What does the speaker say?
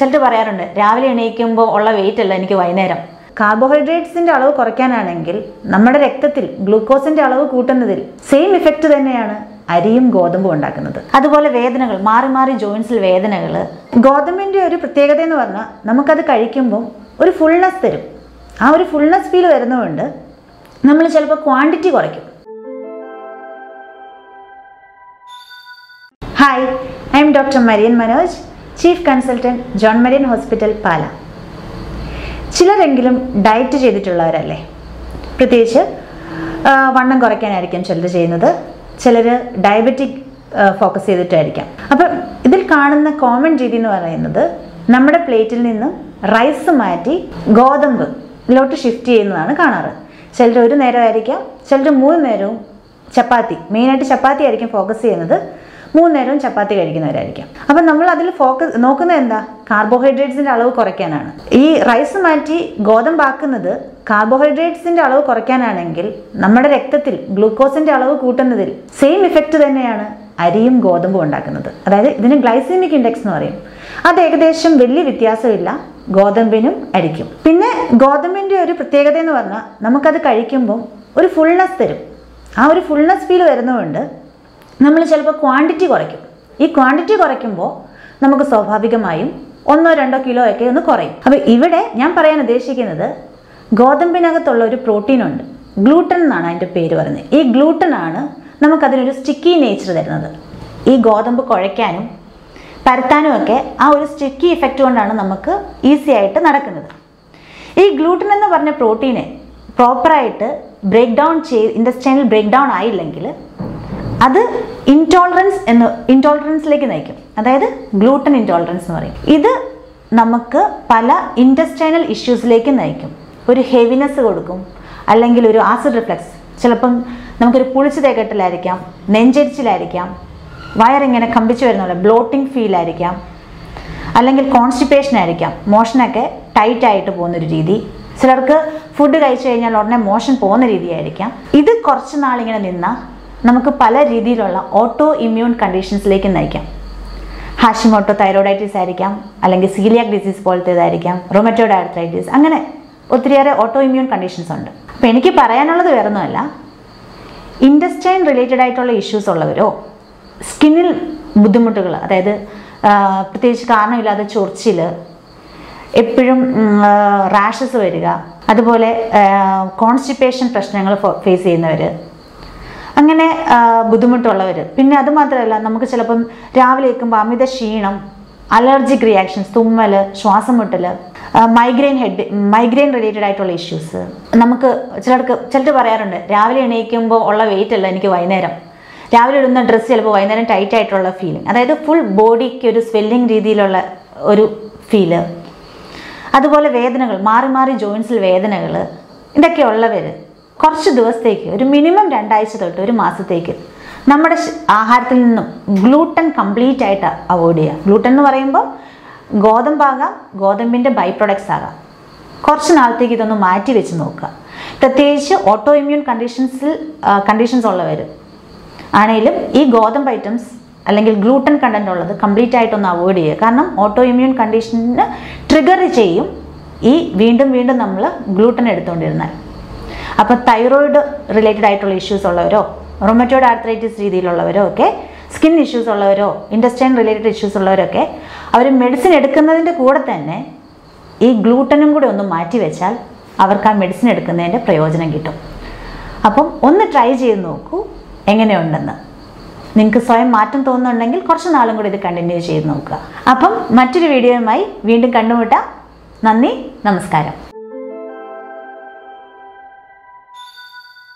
ചിലർ പറയാറുണ്ട് രാവിലെ എണീക്കുമ്പോൾ ഉള്ള വെയിറ്റ് അല്ല എനിക്ക് വൈകുന്നേരം കാർബോഹൈഡ്രേറ്റ്സിന്റെ അളവ് കുറയ്ക്കാനാണെങ്കിൽ നമ്മുടെ രക്തത്തിൽ ഗ്ലൂക്കോസിന്റെ അളവ് കൂട്ടുന്നതിൽ സെയിം ഇഫക്റ്റ് തന്നെയാണ് അരിയും ഗോതമ്പും ഉണ്ടാക്കുന്നത് അതുപോലെ വേദനകൾ മാറി മാറി ജോയിൻസിൽ വേദനകൾ ഗോതമ്പിന്റെ ഒരു പ്രത്യേകത എന്ന് പറഞ്ഞാൽ നമുക്കത് കഴിക്കുമ്പോൾ ഒരു ഫുൾനെസ് തരും ആ ഒരു ഫുൾനെസ് ഫീൽ വരുന്നതുകൊണ്ട് നമ്മൾ ചിലപ്പോൾ ക്വാണ്ടിറ്റി കുറയ്ക്കും hi I am doctor Marian Manoj chief consultant John Marian hospital Pala ചിലരെങ്കിലും ഡയറ്റ് ചെയ്തിട്ടുള്ളവരല്ലേ പ്രത്യേകിച്ച് ആ, വണ്ണം കുറയ്ക്കാനായിരിക്കും ചിലർ ചെയ്യുന്നത് ചിലർ ഡയബറ്റിക് ഫോക്കസ് ചെയ്തിട്ടായിരിക്കാം അപ്പം ഇതിൽ കാണുന്ന കോമൺ രീതി എന്ന് പറയുന്നത് നമ്മുടെ പ്ലേറ്റിൽ നിന്നും റൈസ് മാറ്റി ഗോതമ്പിലോട്ട് ഷിഫ്റ്റ് ചെയ്യുന്നതാണ് കാണാറ് ചിലർ ഒരു നേരമായിരിക്കാം ചിലർ മൂന്ന് നേരവും ചപ്പാത്തി മെയിനായിട്ട് ചപ്പാത്തി ആയിരിക്കും ഫോക്കസ് ചെയ്യുന്നത് മൂന്ന് നേരവും ചപ്പാത്തി കഴിക്കുന്നവരായിരിക്കാം അപ്പം നമ്മൾ അതിൽ ഫോക്കസ് നോക്കുന്നത് എന്താ കാർബോഹൈഡ്രേറ്റ്സിന്റെ അളവ് കുറയ്ക്കാനാണ് ഈ റൈസ് മാറ്റി ഗോതമ്പാക്കുന്നത് കാർബോഹൈഡ്രേറ്റ്സിന്റെ അളവ് കുറയ്ക്കാനാണെങ്കിൽ നമ്മുടെ രക്തത്തിൽ ഗ്ലൂക്കോസിന്റെ അളവ് കൂട്ടുന്നതിൽ സെയിം ഇഫക്റ്റ് തന്നെയാണ് അരിയും ഗോതമ്പും ഉണ്ടാക്കുന്നത് അതായത് ഇതിന് ഗ്ലൈസീമിക് ഇൻഡെക്സ് എന്ന് പറയും അത് ഏകദേശം വലിയ വ്യത്യാസമില്ല ഗോതമ്പിനും അരിക്കും പിന്നെ ഗോതമ്പിന്റെ ഒരു പ്രത്യേകത എന്ന് പറഞ്ഞാൽ നമുക്കത് കഴിക്കുമ്പോൾ ഒരു ഫുൾനെസ് തരും ആ ഒരു ഫുൾനെസ് ഫീൽ വരുന്നതുകൊണ്ട് നമ്മൾ ചിലപ്പോൾ ക്വാണ്ടിറ്റി കുറയ്ക്കും ഈ ക്വാണ്ടിറ്റി കുറയ്ക്കുമ്പോൾ നമുക്ക് സ്വാഭാവികമായും ഒന്നോ രണ്ടോ കിലോ ഒക്കെ ഒന്ന് കുറയും അപ്പോൾ ഇവിടെ ഞാൻ പറയാൻ ഉദ്ദേശിക്കുന്നത് ഗോതമ്പിനകത്തുള്ള ഒരു പ്രോട്ടീൻ ഉണ്ട് ഗ്ലൂട്ടൻ എന്നാണ് അതിൻ്റെ പേര് പറയുന്നത് ഈ ഗ്ലൂട്ടൻ ആണ് നമുക്കതിനൊരു സ്റ്റിക്കി നേച്ചർ തരുന്നത് ഈ ഗോതമ്പ് കുഴയ്ക്കാനും പരത്താനും ഒക്കെ ആ ഒരു സ്റ്റിക്കി ഇഫക്റ്റ് കൊണ്ടാണ് നമുക്ക് ഈസി ആയിട്ട് നടക്കുന്നത് ഈ ഗ്ലൂട്ടൻ എന്ന് പറഞ്ഞ പ്രോട്ടീനെ പ്രോപ്പറായിട്ട് ബ്രേക്ക് ഡൗൺ ചെയ്ത് ഇൻഡസ്റ്റൈനിൽ ബ്രേക്ക് ഡൗൺ ആയില്ലെങ്കിൽ അത് ഇൻടോളറൻസ് എന്ന് ഇൻടോളറൻസിലേക്ക് നയിക്കും അതായത് ഗ്ലൂട്ടൻ ഇൻടോളറൻസ് എന്ന് പറയും ഇത് നമുക്ക് പല ഇൻഡസ്റ്റൈനൽ ഇഷ്യൂസിലേക്ക് നയിക്കും ഒരു ഹെവിനെസ് കൊടുക്കും അല്ലെങ്കിൽ ഒരു ആസിഡ് റിഫ്ലക്സ് ചിലപ്പം നമുക്കൊരു പുളിച്ചു തേക്കട്ടിലായിരിക്കാം നെഞ്ചരിച്ചിലായിരിക്കാം വയറിങ്ങനെ കമ്പിച്ചു വരുന്ന പോലെ ബ്ലോട്ടിംഗ് ഫീൽ ആയിരിക്കാം അല്ലെങ്കിൽ കോൺസ്റ്റിപ്പേഷൻ ആയിരിക്കാം മോഷനൊക്കെ ടൈറ്റ് ആയിട്ട് പോകുന്നൊരു രീതി ചിലർക്ക് ഫുഡ് കഴിച്ചു കഴിഞ്ഞാൽ ഉടനെ മോഷൻ പോകുന്ന രീതിയായിരിക്കാം ഇത് കുറച്ച് നാളിങ്ങനെ നിന്നാൽ നമുക്ക് പല രീതിയിലുള്ള ഓട്ടോ ഇമ്മ്യൂൺ കണ്ടീഷൻസിലേക്ക് നയിക്കാം ഹാഷിമോട്ടോ തൈറോയിഡൈറ്റിസ് ആയിരിക്കാം അല്ലെങ്കിൽ സീലിയാക് ഡിസീസ് പോലത്തേതായിരിക്കാം റൊമറ്റോഡ് ആർത്രൈറ്റിസ് അങ്ങനെ ഒത്തിരിയേറെ ഓട്ടോ ഇമ്മ്യൂൺ കണ്ടീഷൻസ് ഉണ്ട് അപ്പോൾ എനിക്ക് പറയാനുള്ളത് വേറൊന്നുമല്ല ഇൻഡസ്റ്റൈൻ റിലേറ്റഡ് ആയിട്ടുള്ള ഇഷ്യൂസ് ഉള്ളവരോ സ്കിന്നിൽ ബുദ്ധിമുട്ടുകൾ അതായത് ആ, പ്രത്യേകിച്ച് കാരണമില്ലാതെ ചൊറിച്ചിൽ എപ്പോഴും റാഷസ് വരിക അതുപോലെ കോൺസ്റ്റിപ്പേഷൻ പ്രശ്നങ്ങൾ ഫേസ് ചെയ്യുന്നവർ അങ്ങനെ ആ, ബുദ്ധിമുട്ടുള്ളവർ പിന്നെ അത് മാത്രമല്ല നമുക്ക് ചിലപ്പം രാവിലെ ഏൽക്കുമ്പോൾ അമിത ക്ഷീണം അലർജിക് റിയാക്ഷൻസ് തുമ്മൽ ശ്വാസം മുട്ടൽ മൈഗ്രെയിൻ ഹെഡ് മൈഗ്രെയിൻ റിലേറ്റഡ് ആയിട്ടുള്ള ഇഷ്യൂസ് നമുക്ക് ചിലർക്ക് ചിലർ പറയാറുണ്ട് രാവിലെ എണീക്കുമ്പോൾ ഉള്ള വെയിറ്റ് അല്ല എനിക്ക് വൈകുന്നേരം രാവിലെ ഇടുന്ന ഡ്രസ്സ് ചിലപ്പോൾ വൈകുന്നേരം ടൈറ്റ് ആയിട്ടുള്ള ഫീലിംഗ് അതായത് ഫുൾ ബോഡിക്ക് ഒരു സ്വെല്ലിംഗ് രീതിയിലുള്ള ഒരു ഫീല് അതുപോലെ വേദനകൾ മാറി മാറി ജോയിൻസിൽ വേദനകൾ ഇതൊക്കെ ഉള്ളവർ കുറച്ച് ദിവസത്തേക്ക് ഒരു മിനിമം രണ്ടാഴ്ച തൊട്ട് ഒരു മാസത്തേക്ക് നമ്മുടെ ശ- ആഹാരത്തിൽ നിന്നും ഗ്ലൂട്ടൻ കംപ്ലീറ്റ് ആയിട്ട് അവോയ്ഡ് ചെയ്യുക ഗ്ലൂട്ടൻ എന്ന് പറയുമ്പോൾ ഗോതമ്പാകാം ഗോതമ്പിൻ്റെ ബൈ പ്രൊഡക്ട്സ് ആകാം കുറച്ച് നാളത്തേക്ക് ഇതൊന്ന് മാറ്റി വെച്ച് നോക്കുക പ്രത്യേകിച്ച് ഓട്ടോ ഇമ്മ്യൂൺ കണ്ടീഷൻസിൽ കണ്ടീഷൻസ് ഉള്ളവർ ആണെങ്കിലും ഈ ഗോതമ്പ് ഐറ്റംസ് അല്ലെങ്കിൽ ഗ്ലൂട്ടൻ കണ്ടന്റ് ഉള്ളത് കംപ്ലീറ്റ് ആയിട്ടൊന്ന് അവോയ്ഡ് ചെയ്യുക കാരണം ഓട്ടോ ഇമ്മ്യൂൺ കണ്ടീഷന് ട്രിഗർ ചെയ്യും ഈ വീണ്ടും വീണ്ടും നമ്മൾ ഗ്ലൂട്ടൻ എടുത്തുകൊണ്ടിരുന്നാൽ അപ്പോൾ തൈറോയിഡ് റിലേറ്റഡ് ആയിട്ടുള്ള ഇഷ്യൂസ് ഉള്ളവരോ റൊമറ്റോയിഡ് ആർത്രൈറ്റിസ് രീതിയിലുള്ളവരോ ഒക്കെ സ്കിൻ ഇഷ്യൂസ് ഉള്ളവരോ ഇൻഡസ്റ്റൈൻ റിലേറ്റഡ് ഇഷ്യൂസ് ഉള്ളവരൊക്കെ അവർ മെഡിസിൻ എടുക്കുന്നതിൻ്റെ കൂടെ തന്നെ ഈ ഗ്ലൂട്ടനും കൂടെ ഒന്ന് മാറ്റി വെച്ചാൽ അവർക്ക് ആ മെഡിസിൻ എടുക്കുന്നതിൻ്റെ പ്രയോജനം കിട്ടും അപ്പം ഒന്ന് ട്രൈ ചെയ്ത് നോക്കൂ എങ്ങനെയുണ്ടെന്ന് നിങ്ങൾക്ക് സ്വയം മാറ്റം തോന്നുന്നുണ്ടെങ്കിൽ കുറച്ച് നാളും കൂടി ഇത് കണ്ടിന്യൂ ചെയ്ത് നോക്കുക അപ്പം മറ്റൊരു വീഡിയോയുമായി വീണ്ടും കണ്ടുമുട്ടാം നന്ദി നമസ്കാരം